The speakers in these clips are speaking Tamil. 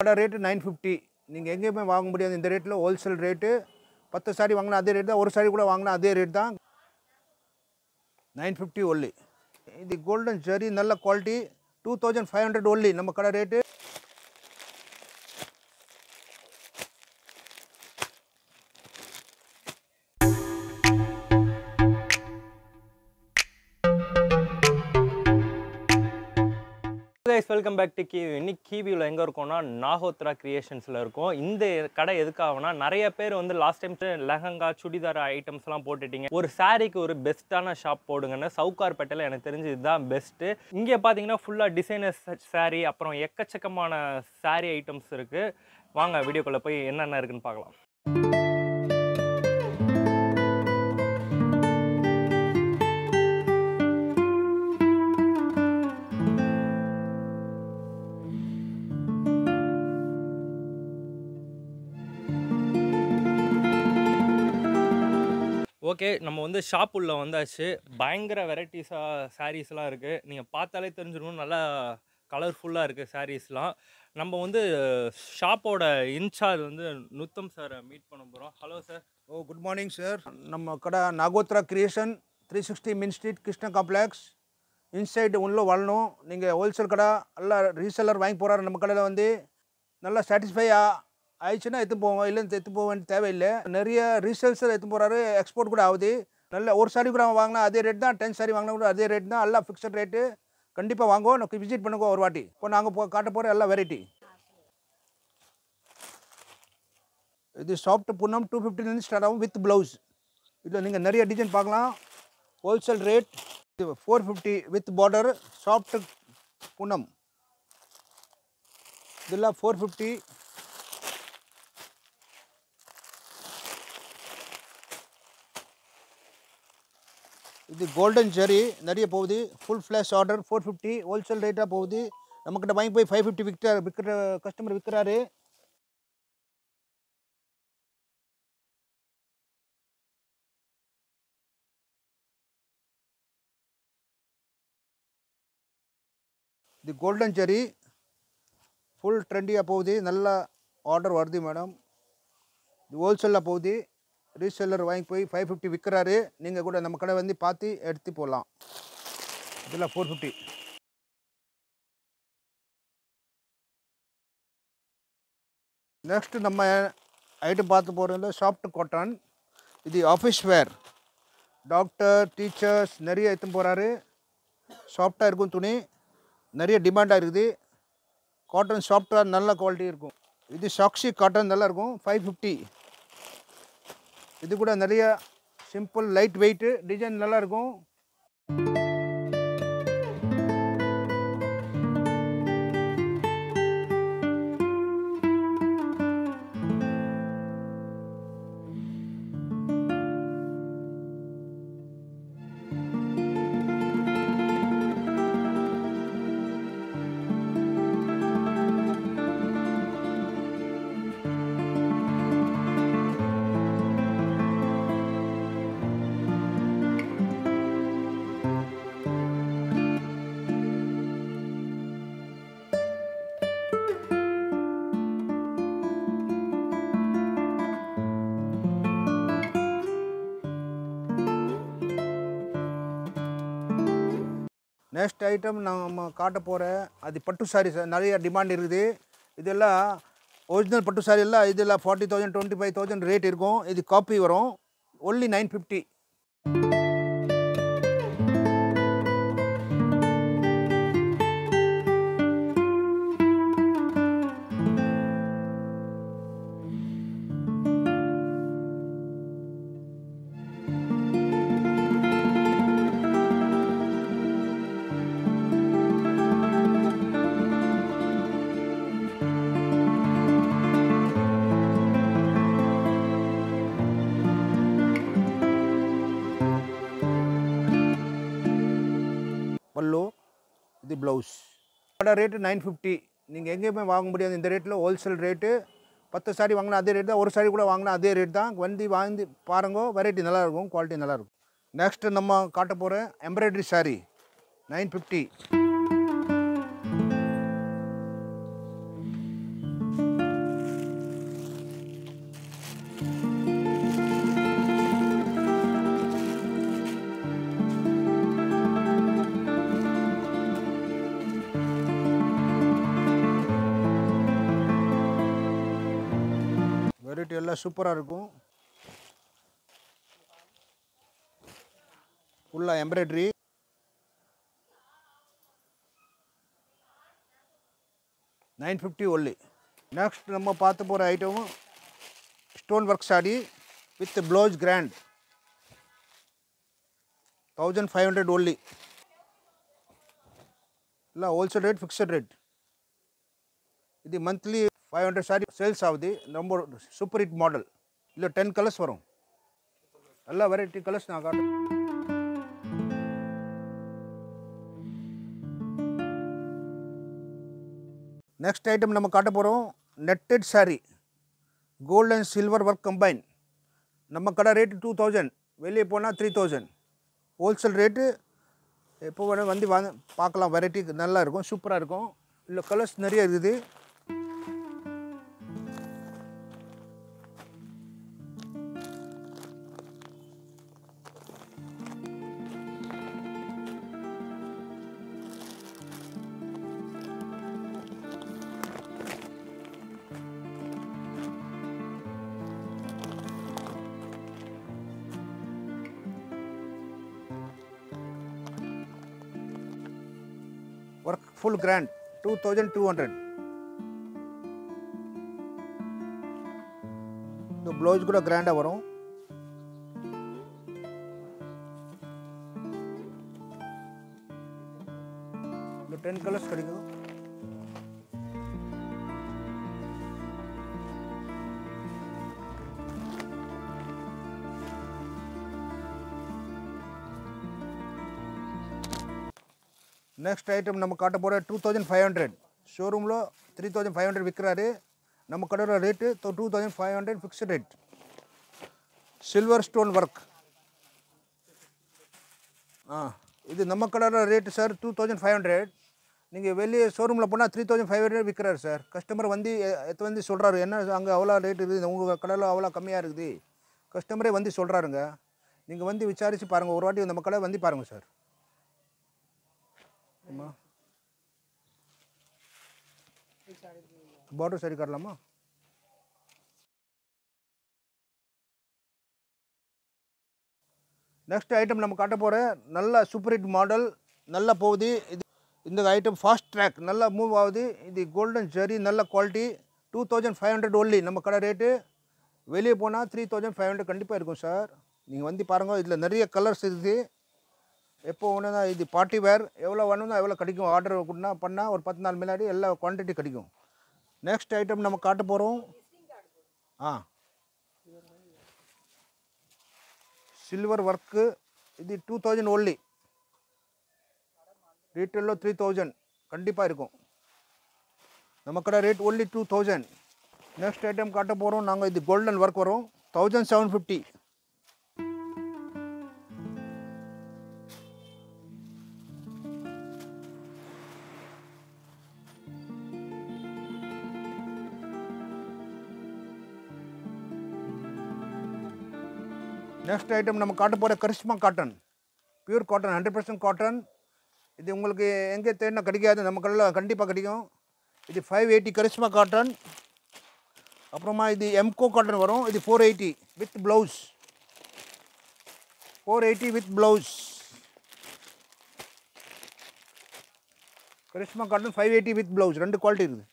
கடை ரேட்டு நைன் ஃபிஃப்டி நீங்கள் எங்கேயுமே வாங்க முடியாது இந்த ரேட்டில் ஹோல்சேல் ரேட்டு பத்து சாரி வாங்கினா அதே ரேட் தான் ஒரு சாரி கூட வாங்கினா அதே ரேட் தான் நைன் ஃபிஃப்டி ஒல்லி இது கோல்டன் ஜரி நல்ல quality two thousand five hundred ஒல்லி நம்ம கடை rate guys welcome back to Kivi இன்னைக்கு கிவியில் எங்கே இருக்கோம்னா நாகோத்ரா கிரியேஷன்ஸில் இருக்கோம் இந்த கடை எதுக்காகனா நிறைய பேர் வந்து லாஸ்ட் டைம் லெஹங்கா சுடிதார் ஐட்டம்ஸ்லாம் போட்டுட்டீங்க ஒரு சாரீக்கு ஒரு பெஸ்ட்டான ஷாப் போடுங்கன்னு சவுகார்பேட்டையில் எனக்கு தெரிஞ்சு இதுதான் பெஸ்ட்டு இங்கே பார்த்தீங்கன்னா ஃபுல்லாக டிசைனர்ஸ் saree அப்புறம் எக்கச்சக்கமான saree ஐட்டம்ஸ் இருக்குது வாங்க வீடியோக்குள்ளே போய் என்னென்ன இருக்குன்னு பார்க்கலாம் ஓகே நம்ம வந்து ஷாப் உள்ள வந்தாச்சு பயங்கர வெரைட்டிஸாக சாரீஸ்லாம் இருக்குது நீங்கள் பார்த்தாலே தெரிஞ்சிருக்கும் நல்லா கலர்ஃபுல்லாக இருக்குது சாரீஸ்லாம் நம்ம வந்து ஷாப்போட இன்சார்ஜ் வந்து நுத்தம் சாரை மீட் பண்ண போகிறோம் hello sir oh good morning sir நம்ம கடை Nagothra creation three sixty main street Krishna complex inside உள்ளே வரணும் நீங்கள் ஹோல்சேல் கடை நல்லா ரீசெல்லர் வாங்கி போகிறாரு நம்ம கடையில் வந்து நல்லா சாட்டிஸ்ஃபை ஆயிடுச்சுன்னா எடுத்து போவோம் இல்லைன்னு எடுத்து போக வேண்டிய தேவையில்லை நிறைய ரீசேல்ஸர் எடுத்து போகிறாரு எக்ஸ்போர்ட் கூட ஆகுது நல்ல ஒரு சாரி கூட வாங்கினா அதே ரேட் தான் டென் சாரி வாங்கினா கூட அதே ரேட் தான் எல்லாம் ஃபிக்ஸட் ரேட்டு கண்டிப்பாக வாங்குவோம் எனக்கு விசிட் பண்ணுங்க ஒரு வாட்டி இப்போ நாங்கள் போ காட்ட போகிற எல்லா வெரைட்டி இது சாஃப்ட் புண்ணம் டூ ஃபிஃப்டிலேருந்து ஸ்டார்ட் ஆகும் வித் ப்ளவுஸ் இதில் நீங்கள் நிறைய டிசைன் பார்க்கலாம் ஹோல்சேல் ரேட் இது four fifty with border soft Poonam இதெல்லாம் ஃபோர் ஃபிஃப்டி இது கோல்டன் ஜெரி நிறைய போகுது full flash order four fifty wholesale ரேட்டாக போகுது நம்மக்கிட்ட வாங்கி போய் ஃபைவ் ஃபிஃப்டி விற்கிற விற்கிற கஸ்டமர் விற்கிறாரு இது கோல்டன் ஜெரி ஃபுல் ட்ரெண்டியாக போகுது நல்ல ஆர்டர் வருது மேடம் இது ஹோல்சேலில் போகுது ரீசெல்லர் வாங்கி போய் ஃபைவ் ஃபிஃப்டி விற்கிறாரு நீங்கள் கூட நம்ம கடை வந்து பார்த்து எடுத்து போகலாம் இதில் ஃபோர் ஃபிஃப்டி நெக்ஸ்ட் நம்ம ஐட்டம் பார்த்து போகிறது சாஃப்ட் காட்டன் இது ஆஃபீஸ் வேர் டாக்டர் டீச்சர்ஸ் நிறைய எடுத்து போகிறாரு சாஃப்டாக இருக்கும் துணி நிறைய டிமாண்டாக இருக்குது காட்டன் சாஃப்டாக நல்ல குவாலிட்டி இருக்கும் இது சாக்ஸி காட்டன் நல்லா இருக்கும் ஃபைவ் ஃபிஃப்டி இது கூட நிறைய சிம்பிள் லைட் வெயிட்டு டிசைன் நல்லா இருக்கும் நெக்ஸ்ட் ஐட்டம் நம்ம காட்ட போகிற அது பட்டு சாரீஸ் நிறைய டிமாண்ட் இருக்குது இதெல்லாம் ஒரிஜினல் பட்டு சாரி எல்லாம் இதெல்லாம் forty thousand twenty five thousand rate இருக்கும் இது காப்பி வரும் ஒன்லி நைன் ஃபிஃப்டி பல்லு இது ப்ளவுஸ் கடை ரேட்டு நைன் ஃபிஃப்டி நீங்கள் எங்கேயுமே வாங்க முடியாது இந்த ரேட்டில் ஹோல்சேல் ரேட்டு பத்து சாரி வாங்கினா அதே ரேட் தான் ஒரு சாரி கூட வாங்கினா அதே ரேட் தான் வந்து வாங்கி பாருங்க வெரைட்டி நல்லாயிருக்கும் குவாலிட்டி நல்லாயிருக்கும் நெக்ஸ்ட் நம்ம காட்ட போகிற embroidery sari nine fifty variety எல்லாம் சூப்பராக இருக்கும் ஃபுல்லாக embroidery nine fifty only next நம்ம பார்த்து போகிற item stone work sari with blouse grand thousand five hundred only ಇಲ್ಲ ಹೋಲ್ಸೇಲ್ ರೇಟ್ ಫಿಕ್ಸೆಡ್ ರೇಟ್ ಇದು monthly five hundred sari sales ಆகுது ரொம்ப சூப்பர் ஹிட் மாடல் இல்லை டென் கலர்ஸ் வரும் எல்லா வெரைட்டி கலர்ஸ் நான் காட்டுறேன் நெக்ஸ்ட் ஐட்டம் நம்ம காட்ட போகிறோம் netted saree gold and silver work combine நம்ம கடை ரேட்டு டூ தௌசண்ட் வெளியே போனால் த்ரீ தௌசண்ட் ஹோல்சேல் ரேட்டு எப்போ வேணும் வந்து வாங்க பார்க்கலாம் வெரைட்டி நல்லா இருக்கும் சூப்பராக இருக்கும் இல்லை கலர்ஸ் நிறைய இருக்குது work full grand two thousand two hundred இந்த ப்ளவுஸ் கூட கிராண்டாக வரும் இந்த டென் கலர்ஸ் கிடைக்கும் నెక్స్ట్ ఐటమ్ நம்ம காட்ட போகிற டூ தௌசண்ட் ஃபைவ் ஹண்ட்ரட் ஷோரூமில் த்ரீ தௌசண்ட் ஃபைவ் ஹண்ட்ரட் விற்கிறாரு நம்ம கடையோட rate two thousand five hundred fixed rate silver stone work ஆ இது நம்ம கடையோட rate sir two thousand five hundred நீங்கள் வெளியே ஷோரூமில் போனால் த்ரீ தௌசண்ட் ஃபைவ் ஹண்ட்ரட் விற்கிறாரு சார் கஸ்டமர் வந்து எ- எத்து வந்து சொல்கிறாரு என்ன அங்கே அவ்வளோ ரேட் இருக்குது உங்கள் கடையில் அவ்வளோ கம்மியாக இருக்குது கஸ்டமரே வந்து சொல்கிறாருங்க நீங்கள் வந்து விசாரித்து பாருங்கள் ஒரு வாட்டி நம்ம கடை வந்து பாருங்கள் சார் அம்மா பார்டர் சரி காட்டலாமா நெக்ஸ்ட் ஐட்டம் நம்ம காட்ட போகிற நல்ல சூப்பர் ஹிட் மாடல் நல்லா போகுது இது இந்த ஐட்டம் ஃபாஸ்ட் ட்ராக் நல்லா மூவ் ஆகுது இது கோல்டன் ஜெரி நல்ல quality two thousand five hundred only நம்ம கடை ரேட்டு வெளியே போனால் த்ரீ தௌசண்ட் ஃபைவ் ஹண்ட்ரட் கண்டிப்பாக இருக்கும் சார் நீங்கள் வந்து பாருங்கள் இதில் நிறைய கலர்ஸ் இருக்குது எப்போ ஒன்று இது பார்ட்டி வேர் எவ்வளோ வேணும்னா எவ்வளோ கிடைக்கும் ஆர்டர் கொடுனா பண்ணால் ஒரு பத்து நாள் முன்னாடி எல்லா குவான்டிட்டி கிடைக்கும் நெக்ஸ்ட் ஐட்டம் நம்ம காட்ட போகிறோம் ஆ சில்வர் ஒர்க்கு இது டூ தௌசண்ட் ஒன்லி ரீட்டெயிலில் த்ரீ தௌசண்ட் கண்டிப்பாக இருக்கும் நம்ம கடை rate only two thousand next item காட்ட போகிறோம் நாங்கள் இது கோல்டன் ஒர்க் வரும் thousand seven fifty next item நம்ம காட்ட போகிற Karishma cotton pure cotton hundred percent cotton இது உங்களுக்கு எங்கே தேடினா கிடைக்காது நம்ம கடையில் கண்டிப்பாக கிடைக்கும் இது ஃபைவ் எயிட்டி கரிஷ்மா காட்டன் அப்புறமா இது எம்கோ காட்டன் வரும் இது four eighty with blouse four eighty with blouse Karishma cotton five eighty with blouse ரெண்டு குவாலிட்டி இருக்குது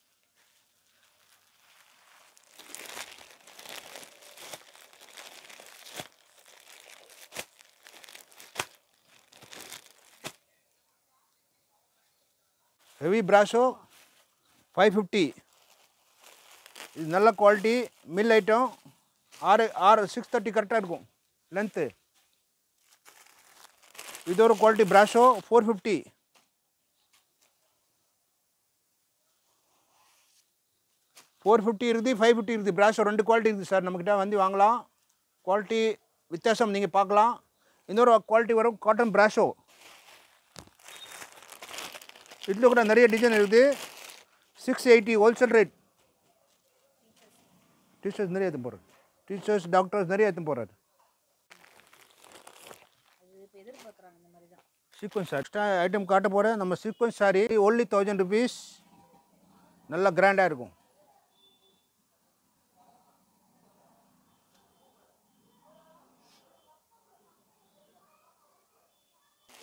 ஹெவி பிராஷோ ஃபைவ் ஃபிஃப்டி இது நல்ல குவாலிட்டி மில் ஐட்டம் ஆறு ஆறு சிக்ஸ் தேர்ட்டி கரெக்டாக இருக்கும் லென்த்து இது ஒரு குவாலிட்டி பிராஷோ ஃபோர் ஃபிஃப்டி ஃபோர் ஃபிஃப்டி இருக்குது ஃபைவ் ஃபிஃப்டி இருக்குது பிராஷோ ரெண்டு குவாலிட்டி இருக்குது சார் நம்மக்கிட்ட வந்து வாங்கலாம் குவாலிட்டி வித்தியாசம் நீங்கள் பார்க்கலாம் இன்னொரு குவாலிட்டி வரும் காட்டன் பிராஷோ இதில் கூட நிறைய டிசைன் இருக்குது six eighty wholesale rate teachers நிறைய எடுத்து போகிறார் டீச்சர்ஸ் டாக்டர்ஸ் நிறைய எடுத்து போகிறாரு சீக்வன்ஸ் எக்ஸ்ட்ரா ஐட்டம் காட்ட போகிறேன் நம்ம sequence sari only thousand rupees நல்லா கிராண்டாக இருக்கும்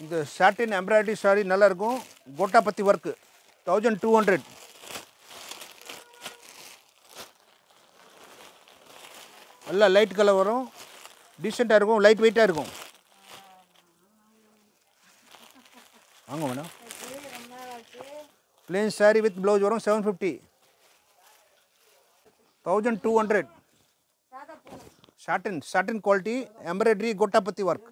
இந்த சாட்டின் எம்ப்ராய்டரி சாரி நல்லா இருக்கும் கோட்டாபத்தி ஒர்க்கு தௌசண்ட் டூ ஹண்ட்ரட் நல்லா லைட் கலர் வரும் டீசெண்டாக இருக்கும் லைட் வெயிட்டாக இருக்கும் வாங்க madam plain saree with blouse வரும் seven fifty thousand two hundred satin satin quality embroidery கோட்டாபத்தி ஒர்க்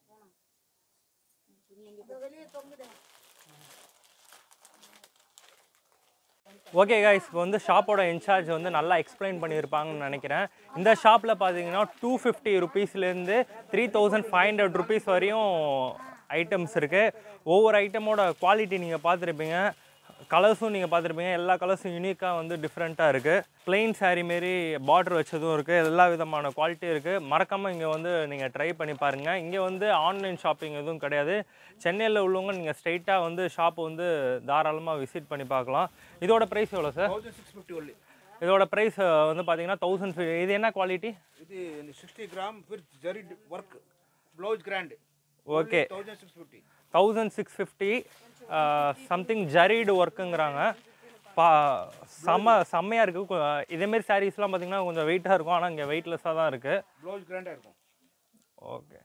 ஓகே கைஸ் இப்போ வந்து ஷாப்போட இன்சார்ஜ் வந்து நல்லா எக்ஸ்பிளைன் பண்ணியிருப்பாங்கன்னு நினைக்கிறேன் இந்த ஷாப்பில் பார்த்தீங்கன்னா டூ ஃபிஃப்டி ருபீஸ்லேருந்து three thousand five hundred rupees வரையும் ஐட்டம்ஸ் இருக்குது ஒவ்வொரு ஐட்டமோட குவாலிட்டி நீங்கள் பார்த்துருப்பீங்க கலர்ஸும் நீங்கள் பார்த்துருப்பீங்க எல்லா கலர்ஸும் யூனிக்காக வந்து டிஃப்ரெண்ட்டாக இருக்குது plain saree மாரி பார்டர் வச்சதும் இருக்குது எல்லா விதமான குவாலிட்டி இருக்குது மறக்காமல் இங்கே வந்து நீங்கள் ட்ரை பண்ணி பாருங்கள் இங்கே வந்து ஆன்லைன் ஷாப்பிங் எதுவும் கிடையாது சென்னையில் உள்ளவங்க நீங்கள் ஸ்ட்ரைட்டாக வந்து ஷாப் வந்து தாராளமாக விசிட் பண்ணி பார்க்கலாம் இதோட ப்ரைஸ் எவ்வளோ sir thousand six fifty only இதோட ப்ரைஸ் வந்து பார்த்தீங்கன்னா தௌசண்ட் இது என்ன குவாலிட்டி இது sixty gram with zari work blouse grand okay thousand six fifty thousand six fifty something ஜரீடு ஒர்க்குங்கிறாங்க பா செம்ம செம்மையாக இருக்குது இதேமாரி சாரீஸ்லாம் பார்த்தீங்கன்னா கொஞ்சம் வெயிட்டாக இருக்கும் ஆனால் இங்கே வெயிட்லெஸ்ஸாக தான் இருக்குது ப்ளவுஸ் கிராண்டாக இருக்கும் ஓகே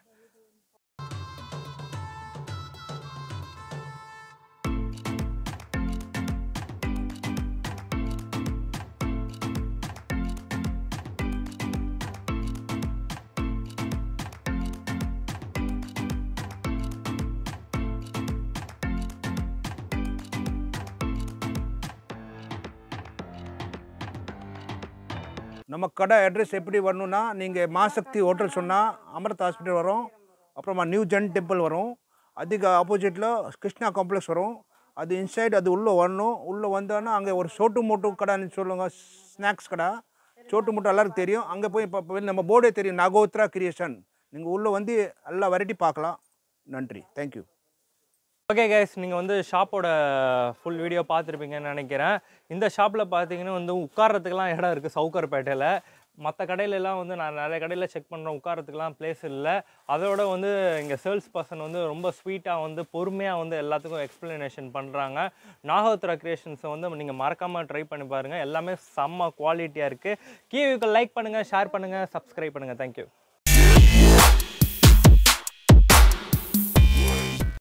நம்ம கடை அட்ரஸ் எப்படி வரணும்னா நீங்கள் மாசக்தி ஹோட்டல் சொன்னால் அமிர்த் ஹாஸ்பிட்டல் வரும் அப்புறமா நியூ ஜென் டெம்பிள் வரும் அதுக்கு ஆப்போசிட்டில் கிருஷ்ணா காம்ப்ளெக்ஸ் வரும் அது இன்சைடு அது உள்ளே வரணும் உள்ளே வந்தோன்னா அங்கே ஒரு சோட்டு மோட்டு கடைன்னு சொல்லுவாங்க ஸ்நாக்ஸ் கடை சோட்டு மோட்டு எல்லாருக்கும் தெரியும் அங்கே போய் இப்போ நம்ம போர்டே தெரியும் நாகோத்ரா கிரியேஷன் நீங்கள் உள்ளே வந்து எல்லா வெரைட்டி பார்க்கலாம் நன்றி தேங்க்யூ ஓகே கைஸ் நீங்கள் வந்து ஷாப்போட ஃபுல் வீடியோ பார்த்துருப்பீங்கன்னு நினைக்கிறேன் இந்த ஷாப்பில் பார்த்தீங்கன்னா வந்து உட்கார்றதுக்கெலாம் இடம் இருக்குது சவுக்கர்பேட்டையில் மற்ற கடையிலலாம் வந்து நான் நிறைய கடையில் செக் பண்ணுறேன் உட்காரத்துக்குலாம் பிளேஸ் இல்லை அதோட வந்து இங்கே சேல்ஸ் பர்சன் வந்து ரொம்ப ஸ்வீட்டாக வந்து பொறுமையாக வந்து எல்லாத்துக்கும் எக்ஸ்ப்ளனேஷன் பண்ணுறாங்க நாகோத்ரா கிரியேஷன்ஸை வந்து நீங்கள் மறக்காமல் ட்ரை பண்ணி பாருங்கள் எல்லாமே செம்ம குவாலிட்டியாக இருக்குது கீவிக்கு லைக் பண்ணுங்கள் ஷேர் பண்ணுங்கள் சப்ஸ்கிரைப் பண்ணுங்கள் தேங்க்யூ